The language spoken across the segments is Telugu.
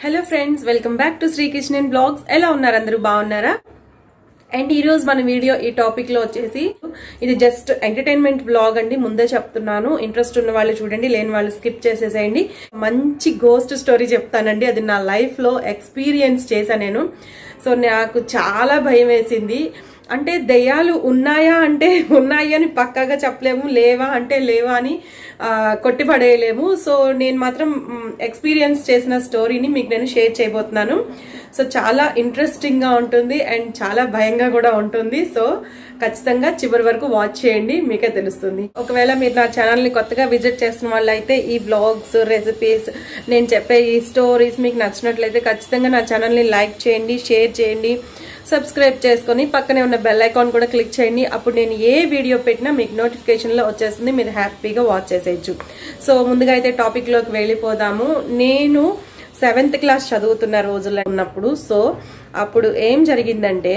hello friends welcome back to Srikrishnan blogs ఎలా ఉన్నారు అందరూ బాగున్నారా అండ్ ఈ రోజు మన వీడియో ఈ టాపిక్ లో వచ్చేసి ఇది జస్ట్ ఎంటర్టైన్మెంట్ బ్లాగ్ అండి ముందే చెప్తున్నాను ఇంట్రెస్ట్ ఉన్న వాళ్ళు చూడండి లేని వాళ్ళు స్కిప్ చేసేసేయండి మంచి గోస్ట్ స్టోరీ చెప్తానండి అది నా లైఫ్ లో ఎక్స్పీరియన్స్ చేశా నేను సో నాకు చాలా భయం వేసింది అంటే దెయ్యాలు ఉన్నాయా అంటే ఉన్నాయి అని పక్కాగా చెప్పలేము లేవా అంటే లేవా అని ఆ, కొట్టిపడేయలేము సో నేను మాత్రం ఎక్స్పీరియన్స్ చేసిన స్టోరీని మీకు నేను షేర్ చేయబోతున్నాను సో చాలా ఇంట్రెస్టింగ్ గా ఉంటుంది అండ్ చాలా భయంగా కూడా ఉంటుంది సో ఖచ్చితంగా చివరి వరకు వాచ్ చేయండి మీకే తెలుస్తుంది ఒకవేళ మీరు నా ఛానల్ ని కొత్తగా విజిట్ చేస్తున్న వాళ్ళైతే ఈ బ్లాగ్స్ రెసిపీస్ నేను చెప్పే ఈ స్టోరీస్ మీకు నచ్చినట్లయితే ఖచ్చితంగా నా ఛానల్ ని లైక్ చేయండి షేర్ చేయండి సబ్స్క్రైబ్ చేసుకొని పక్కనే ఉన్న బెల్ ఐకాన్ కూడా క్లిక్ చేయండి అప్పుడు నేను ఏ వీడియో పెట్టినా మీకు నోటిఫికేషన్లో వచ్చేస్తుంది మీరు హ్యాపీగా వాచ్ చేసేయచ్చు సో ముందుగా అయితే టాపిక్లోకి వెళ్ళిపోదాము నేను సెవెంత్ క్లాస్ చదువుతున్న రోజుల్లో ఉన్నప్పుడు సో అప్పుడు ఏం జరిగిందంటే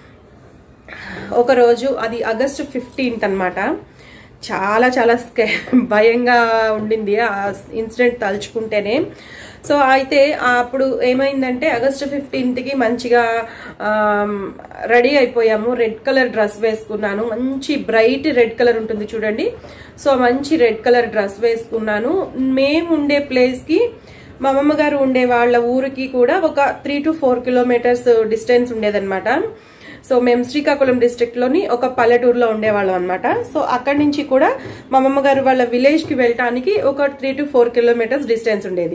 ఒకరోజు అది ఆగస్టు ఫిఫ్టీన్త్ అనమాట చాలా చాలా స్కే భయంగా ఉండింది ఆ ఇన్సిడెంట్ తలుచుకుంటేనే సో అయితే అప్పుడు ఏమైందంటే ఆగస్టు ఫిఫ్టీన్త్కి మంచిగా రెడీ అయిపోయాము రెడ్ కలర్ డ్రెస్ వేసుకున్నాను మంచి బ్రైట్ రెడ్ కలర్ ఉంటుంది చూడండి సో మంచి రెడ్ కలర్ డ్రెస్ వేసుకున్నాను మేము ఉండే ప్లేస్కి మా అమ్మమ్మ గారు ఉండే వాళ్ళ ఊరికి కూడా ఒక three two four kilometres distance ఉండేదన్నమాట సో మేము శ్రీకాకుళం డిస్ట్రిక్ట్ లోని ఒక పల్లెటూరులో ఉండేవాళ్ళం అనమాట సో అక్కడి నుంచి కూడా మా అమ్మమ్మ గారు వాళ్ళ విలేజ్ కి వెళ్ళటానికి ఒక three two four kilometres distance ఉండేది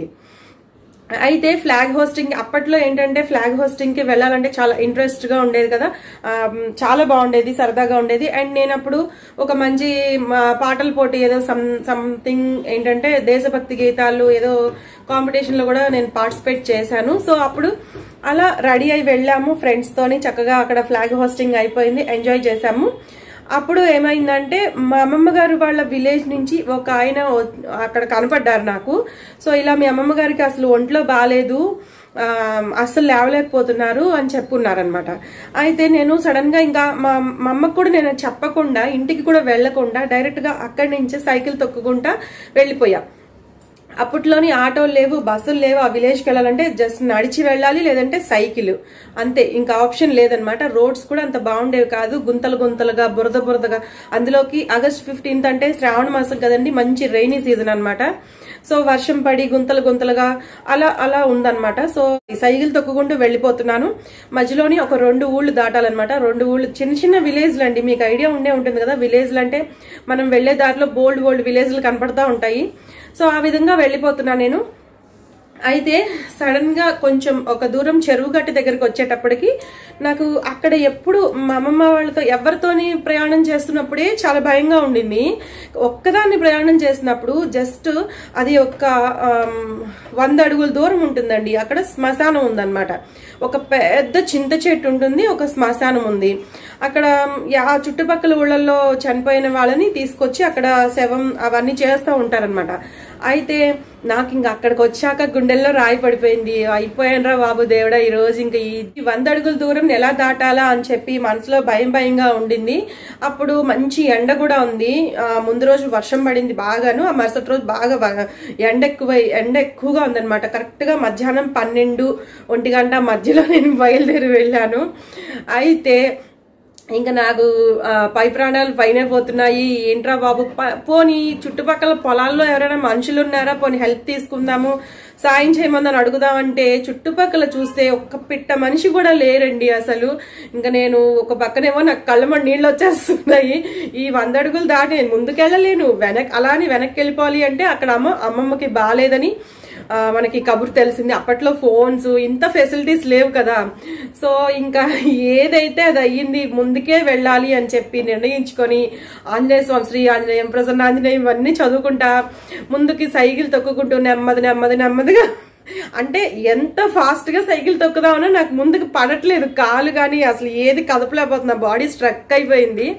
అయితే ఫ్లాగ్ హోస్టింగ్ అప్పట్లో ఏంటంటే ఫ్లాగ్ హోస్టింగ్ కి వెళ్ళాలంటే చాలా ఇంట్రెస్ట్ గా ఉండేది కదా ఆ, చాలా బాగుండేది సరదాగా ఉండేది అండ్ నేను అప్పుడు ఒక మంచి మా పాటల పోటీ ఏదో సమ్ సంథింగ్ ఏంటంటే దేశభక్తి గీతాలు ఏదో కాంపిటీషన్ లో కూడా నేను పార్టిసిపేట్ చేశాను సో అప్పుడు అలా రెడీ అయి వెళ్ళాము ఫ్రెండ్స్ తోని చక్కగా అక్కడ ఫ్లాగ్ హోస్టింగ్ అయిపోయింది ఎంజాయ్ చేశాము అప్పుడు ఏమైందంటే మా అమ్మమ్మ గారు వాళ్ళ విలేజ్ నుంచి ఒక ఆయన వ- అక్కడ కనపడ్డారు నాకు సో ఇలా మీ అమ్మమ్మ గారికి అసలు ఒంట్లో బాగాలేదు ఆ, అస్సలు లేవలేకపోతున్నారు అని చెప్పున్నారనమాట అయితే నేను సడన్ గా ఇంకా మా మా అమ్మకు కూడా నేను చెప్పకుండా ఇంటికి కూడా వెళ్లకుండా డైరెక్ట్ గా అక్కడి నుంచి సైకిల్ తొక్కుకుంటా వెళ్ళిపోయా అప్పట్లోని ఆటోలు లేవు బస్సులు లేవు ఆ విలేజ్కి వెళ్ళాలంటే జస్ట్ నడిచి వెళ్ళాలి లేదంటే సైకిల్ అంతే ఇంకా ఆప్షన్ లేదనమాట రోడ్స్ కూడా అంత బాగుండేవి కాదు గుంతలు గుంతలుగా బురద బురదగా అందులోకి ఆగస్ట్ ఫిఫ్టీన్త్ అంటే శ్రావణ మాసం కదండి మంచి రైనీ సీజన్ అన్నమాట సో వర్షం పడి గుంతలు గుంతలుగా అలా అలా ఉందన్నమాట సో ఈ సైకిల్ తొక్కుకుంటూ వెళ్ళిపోతున్నాను మధ్యలోని ఒక రెండు ఊళ్ళు దాటాలన్నమాట రెండు ఊళ్ళు చిన్న చిన్న విలేజ్లు అండి మీకు ఐడియా ఉండే ఉంటుంది కదా విలేజ్లు అంటే మనం వెళ్లే దారిలో బోల్డ్ బోల్డ్ విలేజ్లు కనపడతా ఉంటాయి సో ఆ విధంగా వెళ్ళిపోతున్నా నేను అయితే సడన్ గా కొంచెం ఒక దూరం చెరువు గట్టి దగ్గరికి వచ్చేటప్పటికి నాకు అక్కడ ఎప్పుడు మా అమ్మమ్మ వాళ్ళతో ఎవరితోని ప్రయాణం చేస్తున్నప్పుడే చాలా భయంగా ఉండింది ఒక్కదాన్ని ప్రయాణం చేసినప్పుడు జస్ట్ అది ఒక ఆమ్, వంద అడుగుల దూరం ఉంటుందండి అక్కడ శ్మశానం ఉందన్నమాట ఒక పెద్ద చింత చెట్టు ఉంటుంది ఒక శ్మశానం ఉంది అక్కడ ఆ చుట్టుపక్కల ఊళ్ళల్లో చనిపోయిన వాళ్ళని తీసుకొచ్చి అక్కడ శవం అవన్నీ చేస్తూ ఉంటారనమాట అయితే నాకు ఇంకా అక్కడికి వచ్చాక గుండెల్లో రాయి పడిపోయింది అయిపోయానరా బాబు దేవుడా ఈ రోజు ఇంకా ఈ వంద అడుగుల దూరం ఎలా దాటాలా అని చెప్పి మనసులో భయం భయంగా ఉండింది అప్పుడు మంచి ఎండ కూడా ఉంది ఆ, ముందు రోజు వర్షం పడింది బాగాను ఆ మరుసటి రోజు బాగా వ- ఎండ ఎక్కువ ఎండ ఎక్కువగా ఉందన్నమాట కరెక్ట్ గా మధ్యాహ్నం పన్నెండు ఒంటి గంట మధ్యలో నేను బయలుదేరి వెళ్ళాను అయితే ఇంకా నాకు ఆ, పై ప్రాణాలు పైన పోతున్నాయి ఏంట్రా బాబు ప- పోనీ చుట్టుపక్కల పొలాల్లో ఎవరైనా మనుషులు ఉన్నారా పోనీ హెల్ప్ తీసుకుందాము సాయం చేయమని అడుగుదామంటే చుట్టుపక్కల చూస్తే ఒక్క పిట్ట మనిషి కూడా లేరండి అసలు ఇంకా నేను ఒక పక్కనేమో నాకు కళ్ళమ నీళ్ళు వచ్చేస్తున్నాయి ఈ వంద అడుగులు దాటి నేను ముందుకెళ్ళలేను వెనక్ అలానే వెనక్కి వెళ్ళిపోవాలి అంటే అక్కడ అమ్మ అమ్మమ్మకి బాగాలేదని ఆ, మనకి కబుర్ తెలిసింది అప్పట్లో ఫోన్స్ ఇంత ఫెసిలిటీస్ లేవు కదా సో ఇంకా ఏదైతే అది అయ్యింది ముందుకే వెళ్ళాలి అని చెప్పి నిర్ణయించుకొని ఆంజనేయ స్వామి శ్రీ ఆంజనేయం ప్రసన్న ఆంజనేయం ఇవన్నీ చదువుకుంటా ముందుకి సైకిల్ తొక్కుకుంటూ నెమ్మది నెమ్మది నెమ్మదిగా అంటే ఎంత ఫాస్ట్ గా సైకిల్ తొక్కుదామనో నాకు ముందుకు పడట్లేదు కాలు కానీ అసలు ఏది కదపలేకపోతున్నా బాడీ స్ట్రక్ అయిపోయింది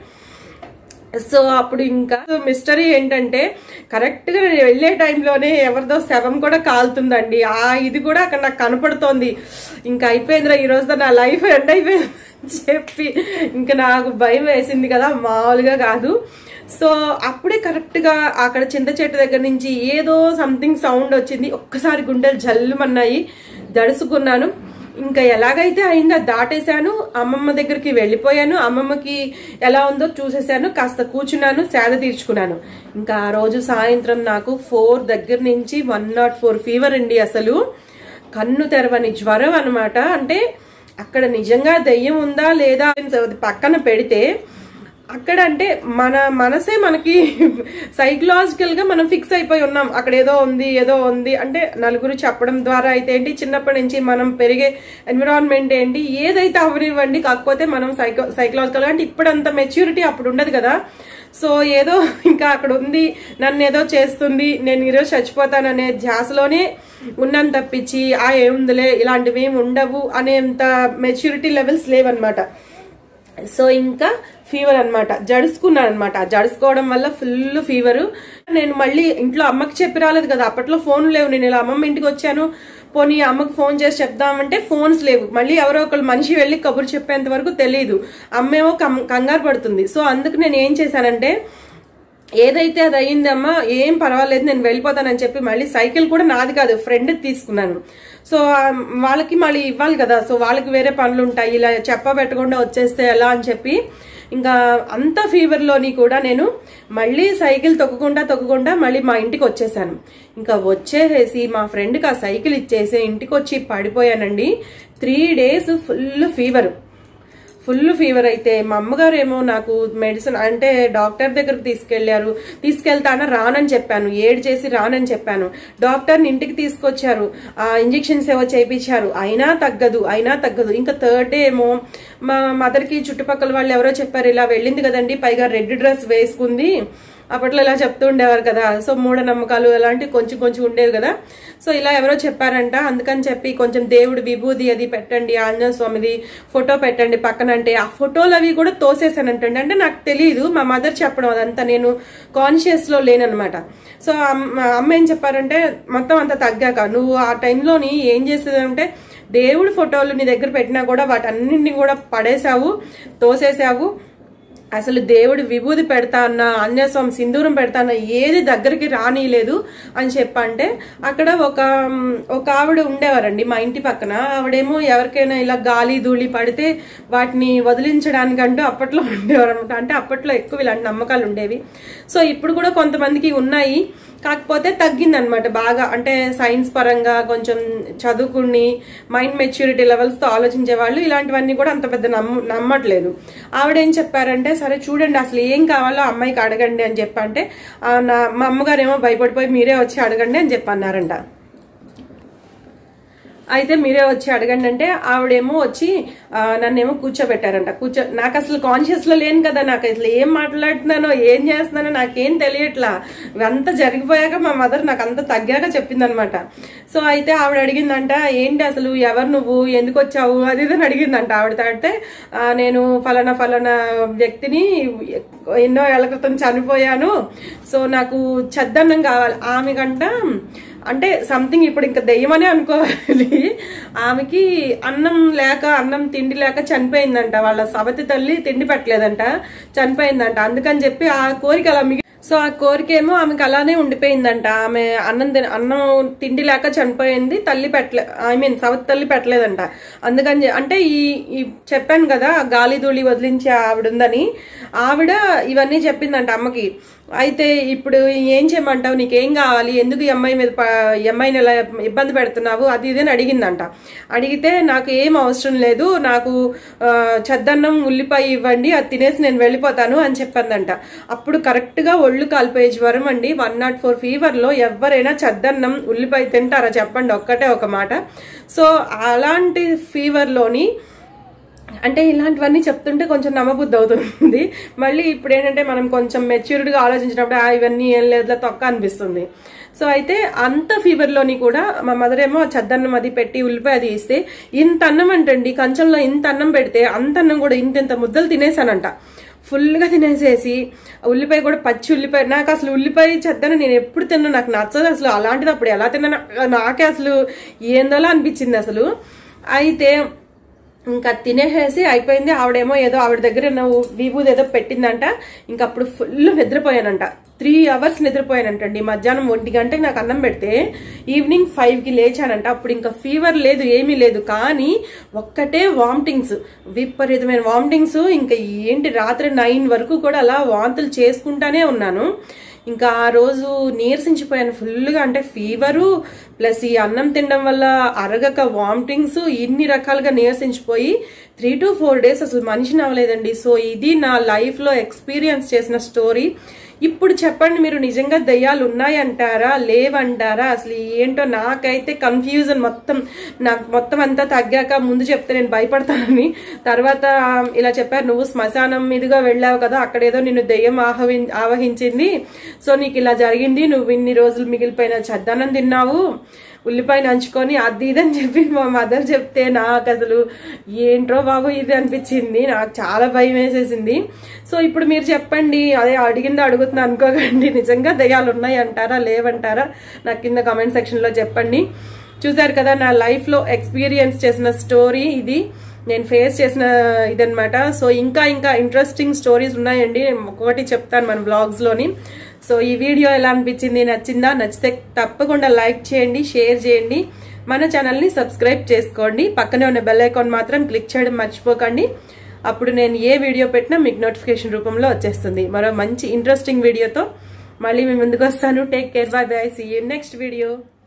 సో అప్పుడు ఇంకా మిస్టరీ ఏంటంటే కరెక్ట్ గా నేను వెళ్లే టైంలోనే ఎవరిదో శవం కూడా కాలుతుందండి ఆ ఇది కూడా అక్కడ నాకు కనపడుతోంది ఇంకా అయిపోయిందిరా ఈ రోజుతో నా లైఫ్ ఎండ్ అయిపోయింది అని చెప్పి ఇంకా నాకు భయం వేసింది కదా మామూలుగా కాదు సో అప్పుడే కరెక్ట్ గా అక్కడ చింత చెట్టు దగ్గర నుంచి ఏదో సంథింగ్ సౌండ్ వచ్చింది ఒక్కసారి గుండెలు జల్లుమన్నాయి జడుసుకున్నాను ఇంకా ఎలాగైతే అయిందో అది దాటేశాను అమ్మమ్మ దగ్గరికి వెళ్ళిపోయాను అమ్మమ్మకి ఎలా ఉందో చూసేసాను కాస్త కూర్చున్నాను సేద తీర్చుకున్నాను ఇంకా ఆ రోజు సాయంత్రం నాకు ఫోర్ దగ్గర నుంచి వన్ నాట్ ఫోర్ ఫీవర్ అండి అసలు కన్ను తెరవని జ్వరం అనమాట అంటే అక్కడ నిజంగా దెయ్యం ఉందా లేదా అని పక్కన పెడితే అక్కడ అంటే మన మనసే మనకి సైకలాజికల్ గా మనం ఫిక్స్ అయిపోయి ఉన్నాం అక్కడ ఏదో ఉంది ఏదో ఉంది అంటే నలుగురు చెప్పడం ద్వారా అయితే ఏంటి చిన్నప్పటి నుంచి మనం పెరిగే ఎన్విరాన్మెంట్ ఏంటి ఏదైతే అవనివ్వండి కాకపోతే మనం సైకో సైకలాజికల్ గా అంటే ఇప్పుడు అంత మెచ్యూరిటీ అప్పుడు ఉండదు కదా సో ఏదో ఇంకా అక్కడ ఉంది నన్ను ఏదో చేస్తుంది నేను ఈరోజు చచ్చిపోతాననే ధ్యాసలోనే ఉన్నాను తప్పించి ఆ ఏముందిలే ఇలాంటివి ఏమి ఉండవు అనేంత మెచ్యూరిటీ లెవెల్స్ లేవన్నమాట సో ఇంకా ఫీవర్ అన్నమాట జడుసుకున్నాను అనమాట జడుసుకోవడం వల్ల ఫుల్ ఫీవర్ నేను మళ్ళీ ఇంట్లో అమ్మకి చెప్పి రాలేదు కదా అప్పట్లో ఫోన్ లేవు నేను ఇలా అమ్మమ్మ ఇంటికి వచ్చాను పోనీ అమ్మకి ఫోన్ చేసి చెప్దామంటే ఫోన్స్ లేవు మళ్ళీ ఎవరో ఒకళ్ళు మనిషి వెళ్ళి కబురు చెప్పేంత వరకు తెలియదు అమ్మేమో కం- కంగారు పడుతుంది సో అందుకు నేను ఏం చేశానంటే ఏదైతే అది అయ్యిందమ్మా ఏం పర్వాలేదు నేను వెళ్ళిపోతానని చెప్పి మళ్ళీ సైకిల్ కూడా నాది కాదు ఫ్రెండ్ తీసుకున్నాను సో ఆ, వాళ్ళకి మళ్ళీ ఇవ్వాలి కదా సో వాళ్ళకి వేరే పనులు ఉంటాయి ఇలా చెప్పబెట్టకుండా వచ్చేస్తే ఎలా అని చెప్పి ఇంకా అంత ఫీవర్లోని కూడా నేను మళ్ళీ సైకిల్ తొక్కకుండా తొక్కకుండా మళ్ళీ మా ఇంటికి వచ్చేసాను ఇంకా వచ్చేసేసి మా ఫ్రెండ్కి ఆ సైకిల్ ఇచ్చేసి ఇంటికి వచ్చి పడిపోయానండి three days full fever full fever అయితే మా అమ్మగారు ఏమో నాకు మెడిసిన్ అంటే డాక్టర్ దగ్గరకు తీసుకెళ్లారు తీసుకెళ్తానా రానని చెప్పాను ఏడు చేసి రానని చెప్పాను డాక్టర్ని ఇంటికి తీసుకొచ్చారు ఆ ఇంజెక్షన్స్ ఏవో చేయించారు అయినా తగ్గదు అయినా తగ్గదు ఇంకా థర్డ్ డే ఏమో మా మదర్కి చుట్టుపక్కల వాళ్ళు ఎవరో చెప్పారు ఇలా వెళ్ళింది కదండి పైగా రెడ్ డ్రెస్ వేసుకుంది అప్పట్లో ఇలా చెప్తూ ఉండేవారు కదా సో మూఢనమ్మకాలు అలాంటివి కొంచెం కొంచెం ఉండేవి కదా సో ఇలా ఎవరో చెప్పారంట అందుకని చెప్పి కొంచెం దేవుడి విభూది అది పెట్టండి ఆంజనేయ స్వామిది ఫోటో పెట్టండి పక్కన అంటే ఆ ఫోటోలు అవి కూడా తోసేసానంటండి అంటే నాకు తెలియదు మా మదర్ చెప్పడం అదంతా నేను కాన్షియస్ లో లేననమాట సో అమ్మ అమ్మ ఏం చెప్పారంటే మొత్తం అంతా తగ్గాక నువ్వు ఆ టైంలోని ఏం చేసేదంటే దేవుడి ఫోటోలు నీ దగ్గర పెట్టినా కూడా వాటన్నింటినీ కూడా పడేసావు తోసేసావు అసలు దేవుడు విభూది పెడతా అన్న అన్యస్వామి సింధూరం పెడతా అన్న ఏది దగ్గరికి రానిలేదు అని చెప్పంటే అక్కడ ఒక మ్, ఒక ఆవిడ ఉండేవారండి మా ఇంటి పక్కన ఆవిడేమో ఎవరికైనా ఇలా గాలి ధూళి పడితే వాటిని వదిలించడానికంటూ అప్పట్లో ఉండేవారు అనమాట అంటే అప్పట్లో ఎక్కువ ఇలాంటి నమ్మకాలు ఉండేవి సో ఇప్పుడు కూడా కొంతమందికి ఉన్నాయి కాకపోతే తగ్గిందనమాట బాగా అంటే సైన్స్ పరంగా కొంచెం చదువుకుని మైండ్ మెచ్యూరిటీ లెవెల్స్తో ఆలోచించే వాళ్ళు ఇలాంటివన్నీ కూడా అంత పెద్ద నమ్మ నమ్మట్లేదు ఆవిడేం చెప్పారంటే సరే చూడండి అసలు ఏం కావాలో అమ్మాయికి అడగండి అని చెప్పంటే ఆ, నా మా అమ్మగారు ఏమో భయపడిపోయి మీరే వచ్చి అడగండి అని చెప్పన్నారంట అయితే మీరే వచ్చి అడగండి అంటే ఆవిడేమో వచ్చి ఆ, నన్నేమో కూర్చోబెట్టారంట కూర్చో నాకు అసలు కాన్షియస్ లో లేను కదా నాకు అసలు ఏం మాట్లాడుతున్నానో ఏం చేస్తున్నానో నాకేం తెలియట్లా ఇవంతా జరిగిపోయాక మా మదర్ నాకు అంత తగ్గాక చెప్పిందనమాట సో అయితే ఆవిడ అడిగిందంట ఏంటి అసలు ఎవరు నువ్వు ఎందుకు వచ్చావు అది ఇది అని అడిగిందంట ఆవిడ తాడితే "ఆ, నేను ఫలానా ఫలానా వ్యక్తిని ఎన్నో ఏళ్ల క్రితం చనిపోయాను సో నాకు చద్దన్నం కావాలి ఆమెకంట అంటే సంథింగ్ ఇప్పుడు ఇంకా దెయ్యమనే అనుకోవాలి ఆమెకి అన్నం లేక అన్నం తిండి లేక చనిపోయిందంట వాళ్ళ సవతి తల్లి తిండి పెట్టలేదంట చనిపోయిందంట అందుకని చెప్పి ఆ కోరిక అలా మిగి సో ఆ కోరిక ఏమో ఆమెకి అలానే ఉండిపోయిందంట ఆమె అన్నం తిన అన్నం తిండి లేక చనిపోయింది తల్లి పెట్టలే ఐ మీన్ సవతి తల్లి పెట్టలేదంట అందుకని చె- అంటే ఈ ఈ చెప్పాను కదా గాలి ధూళి వదిలించే ఆవిడ ఉందని ఆవిడ ఇవన్నీ చెప్పిందంట అమ్మకి అయితే ఇప్పుడు ఏం చేయమంటావు నీకేం కావాలి ఎందుకు ఈ అమ్మాయి మీద ప- ఈ అమ్మాయిని ఇలా ఇబ్బంది పెడుతున్నావు అది ఇది అని అడిగిందంట అడిగితే నాకు ఏం అవసరం లేదు నాకు ఆ, చద్దన్నం ఉల్లిపాయ ఇవ్వండి అది తినేసి నేను వెళ్ళిపోతాను అని చెప్పిందంట అప్పుడు కరెక్ట్ గా ఒళ్ళు కాలిపోయే జ్వరం అండి వన్ నాట్ ఫోర్ ఫీవర్ లో ఎవరైనా చద్దన్నం ఉల్లిపాయ తింటారా చెప్పండి ఒక్కటే ఒక మాట సో అలాంటి ఫీవర్ లోని అంటే ఇలాంటివన్నీ చెప్తుంటే కొంచెం నమ్మబుద్ధి అవుతుంది మళ్ళీ ఇప్పుడు ఏంటంటే మనం కొంచెం మెచ్యూర్డ్గా ఆలోచించినప్పుడు "ఆ, ఇవన్నీ ఏం లేదులే తొక్క అనిపిస్తుంది సో అయితే అంత ఫీవర్లోని కూడా మా మదర్ ఏమో చద్దన్నం అది పెట్టి ఉల్లిపాయ అది ఇస్తే ఇంత అన్నం అంటండి కంచంలో ఇంత అన్నం పెడితే అంత అన్నం కూడా ఇంత ఇంత ముద్దలు తినేసానంట ఫుల్గా తినేసేసి ఉల్లిపాయ కూడా పచ్చి ఉల్లిపాయ నాకు అసలు ఉల్లిపాయ చెద్దన నేను ఎప్పుడు తిన్నా నాకు నచ్చదు అసలు అలాంటిది అప్పుడు ఎలా తిన్నా నాకే అసలు ఏందోలా అనిపించింది అసలు అయితే ఇంకా తినేసేసి అయిపోయింది ఆవిడేమో ఏదో ఆవిడ దగ్గర నువ్వు విభూది ఏదో పెట్టిందంట ఇంకా అప్పుడు ఫుల్ నిద్రపోయానంట త్రీ అవర్స్ నిద్రపోయానంటండి మధ్యాహ్నం ఒంటి గంటకి నాకు అన్నం పెడితే ఈవినింగ్ ఫైవ్ కి లేచానంట అప్పుడు ఇంకా ఫీవర్ లేదు ఏమీ లేదు కానీ ఒక్కటే వామిటింగ్స్ విపరీతమైన వామిటింగ్స్ ఇంకా ఏంటి రాత్రి నైన్ వరకు కూడా అలా వాంతులు చేసుకుంటానే ఉన్నాను ఇంకా ఆ రోజు నీరసించిపోయాను ఫుల్గా అంటే ఫీవరు ప్లస్ ఈ అన్నం తినడం వల్ల అరగక వామిటింగ్స్ ఇన్ని రకాలుగా నీరసించిపోయి త్రీ టు ఫోర్ డేస్ అసలు మనిషిని అవ్వలేదండి సో ఇది నా లైఫ్లో ఎక్స్పీరియన్స్ చేసిన స్టోరీ ఇప్పుడు చెప్పండి మీరు నిజంగా దయ్యాలు ఉన్నాయంటారా లేవంటారా అసలు ఏంటో నాకైతే కన్ఫ్యూజన్ మొత్తం నాకు మొత్తం అంతా తగ్గాక ముందు చెప్తే నేను భయపడతానని తర్వాత ఇలా చెప్పారు నువ్వు శ్మశానం మీదుగా వెళ్ళావు కదా అక్కడేదో నిన్ను దెయ్యం ఆహవి ఆవహించింది సో నీకు ఇలా జరిగింది నువ్వు ఇన్ని రోజులు మిగిలిపోయిన చద్దనం తిన్నావు ఉల్లిపాయ నంచుకొని అది ఇది అని చెప్పి మా మదర్ చెప్తే నాకు అసలు ఏంట్రో బాబు ఇది అనిపించింది నాకు చాలా భయం వేసేసింది సో ఇప్పుడు మీరు చెప్పండి అదే అడిగిందో అడుగుతున్నా అనుకోకండి నిజంగా దయ్యాలు ఉన్నాయి అంటారా లేవంటారా నాకు కింద కామెంట్ సెక్షన్లో చెప్పండి చూసారు కదా నా లైఫ్లో ఎక్స్పీరియన్స్ చేసిన స్టోరీ ఇది నేను ఫేస్ చేసిన ఇదనమాట సో ఇంకా ఇంకా ఇంట్రెస్టింగ్ స్టోరీస్ ఉన్నాయండి నేను ఒక్కొక్కటి చెప్తాను మన వ్లాగ్స్లోని సో ఈ వీడియో ఎలా అనిపించింది నచ్చిందా నచ్చితే తప్పకుండా లైక్ చేయండి షేర్ చేయండి మన ఛానల్ని సబ్స్క్రైబ్ చేసుకోండి పక్కనే ఉన్న బెల్ ఐకాన్ మాత్రం క్లిక్ చేయడం మర్చిపోకండి అప్పుడు నేను ఏ వీడియో పెట్టినా మీకు నోటిఫికేషన్ రూపంలో వచ్చేస్తుంది మరో మంచి ఇంట్రెస్టింగ్ వీడియోతో మళ్ళీ మీ ముందుకు వస్తాను take care bye bye see you next video